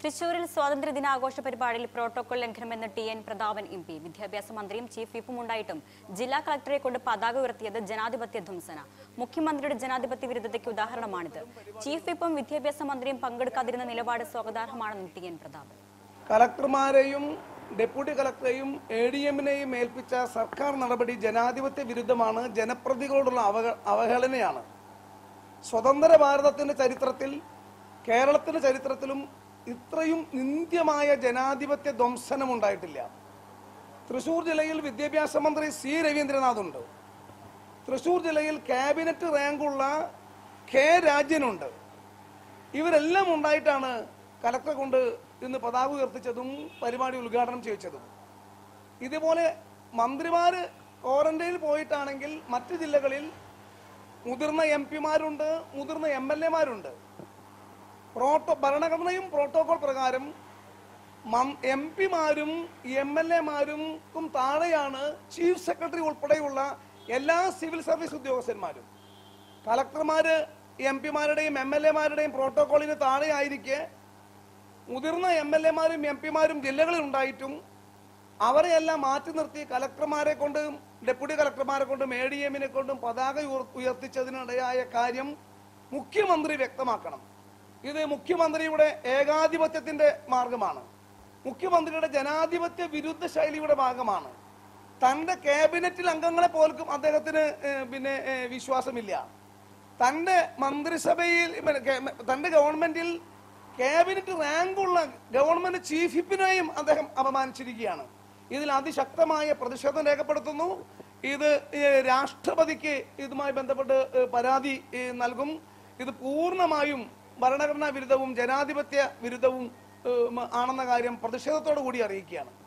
തൃശൂരിൽ സ്വാതന്ത്ര്യ ദിനാഘോഷ പരിപാടിയിൽ പ്രോട്ടോകോൾ ലംഘനമെന്ന് T N Prathapan M P വിദ്യാഭ്യാസ മന്ത്രിയും ചീഫ് വിപ്പും ഉണ്ടായിട്ടും ജില്ലാ കളക്ടറെ കൊണ്ട് പതാക ഉയർത്തിയത് ജനാധിപത്യ ധ്വംസന മുഖ്യമന്ത്രിയുടെ ജനാധിപത്യ വിരുദ്ധതയ്ക്ക് ഉദാഹരണമാണിത് ചീഫ് വിപ്പും വിദ്യാഭ്യാസ മന്ത്രിയും പങ്കെടുക്കാതിരുന്ന നിലപാട് സ്വാഗതാർഹമാണെന്നും ടി എൻ പ്രതാപൻ കളക്ടർമാരെയും ഡെപ്യൂട്ടി കളക്ടറെയും എ ഡി എമ്മിനെയും ഏൽപ്പിച്ച സർക്കാർ നടപടി ജനാധിപത്യ വിരുദ്ധമാണ് ജനപ്രതികളോടുള്ള അവഹ അവഹേളനയാണ് സ്വതന്ത്ര ഭാരതത്തിന്റെ ചരിത്രത്തിൽ കേരളത്തിന്റെ ചരിത്രത്തിലും ഇത്രയും നിന്ദ്യമായ ജനാധിപത്യ ധ്വംസനം ഉണ്ടായിട്ടില്ല തൃശൂർ ജില്ലയിൽ വിദ്യാഭ്യാസ മന്ത്രി സി രവീന്ദ്രനാഥ് ഉണ്ട് തൃശൂർ ജില്ലയിൽ ക്യാബിനറ്റ് റാങ്കുള്ള കെ രാജ്യനുണ്ട് ഇവരെല്ലാം ഉണ്ടായിട്ടാണ് കലക്ടറെ കൊണ്ട് ഇന്ന് പതാക ഉയർത്തിച്ചതും പരിപാടി ഉദ്ഘാടനം ചെയ്യിച്ചതും ഇതുപോലെ മന്ത്രിമാര് ക്വാറന്റൈനിൽ പോയിട്ടാണെങ്കിൽ മറ്റ് ജില്ലകളിൽ മുതിർന്ന എം പിമാരുണ്ട് മുതിർന്ന എം എൽ എമാരുണ്ട് പ്രോട്ടോ ഭരണഘടനയും പ്രോട്ടോകോൾ പ്രകാരം എം പിമാരും എം എൽ എമാരും താഴെയാണ് ചീഫ് സെക്രട്ടറി ഉൾപ്പെടെയുള്ള എല്ലാ സിവിൽ സർവീസ് ഉദ്യോഗസ്ഥന്മാരും കളക്ടർമാര് എം പിമാരുടെയും എം എൽ എമാരുടെയും പ്രോട്ടോകോളിന് താഴെയായിരിക്കെ മുതിർന്ന എം എൽ എമാരും എം പിമാരും ജില്ലകളിൽ ഉണ്ടായിട്ടും അവരെയെല്ലാം മാറ്റി നിർത്തി കലക്ടർമാരെ കൊണ്ടും ഡെപ്യൂട്ടി കലക്ടർമാരെ കൊണ്ടും എ ഡി എമ്മിനെ കൊണ്ടും പതാക ഉയർ- ഉയർത്തിച്ചതിനിടയായ കാര്യം മുഖ്യമന്ത്രി വ്യക്തമാക്കണം ഇത് മുഖ്യമന്ത്രിയുടെ ഏകാധിപത്യത്തിന്റെ മാർഗമാണ് മുഖ്യമന്ത്രിയുടെ ജനാധിപത്യ വിരുദ്ധ ശൈലിയുടെ ഭാഗമാണ് തന്റെ ക്യാബിനറ്റിൽ അംഗങ്ങളെ പോലും അദ്ദേഹത്തിന് ഏഹ്, പിന്നെ ഏഹ്, വിശ്വാസമില്ല തന്റെ മന്ത്രിസഭയിൽ പിന്നെ കേ- തന്റെ ഗവൺമെന്റിൽ ക്യാബിനറ്റ് റാങ്കുള്ള ഗവൺമെന്റ് ചീഫ് വിപ്പിനെയും അദ്ദേഹം അപമാനിച്ചിരിക്കുകയാണ് ഇതിൽ അതിശക്തമായ പ്രതിഷേധം രേഖപ്പെടുത്തുന്നു ഇത് ഏഹ്, രാഷ്ട്രപതിക്ക് ഇതുമായി ബന്ധപ്പെട്ട് ഏഹ്, പരാതി ഏഹ്, നൽകും ഇത് പൂർണ്ണമായും ഭരണഘടനാ വിരുദ്ധവും ജനാധിപത്യ വിരുദ്ധവും ഏഹ്, ആണെന്ന കാര്യം പ്രതിഷേധത്തോടു കൂടി അറിയിക്കുകയാണ്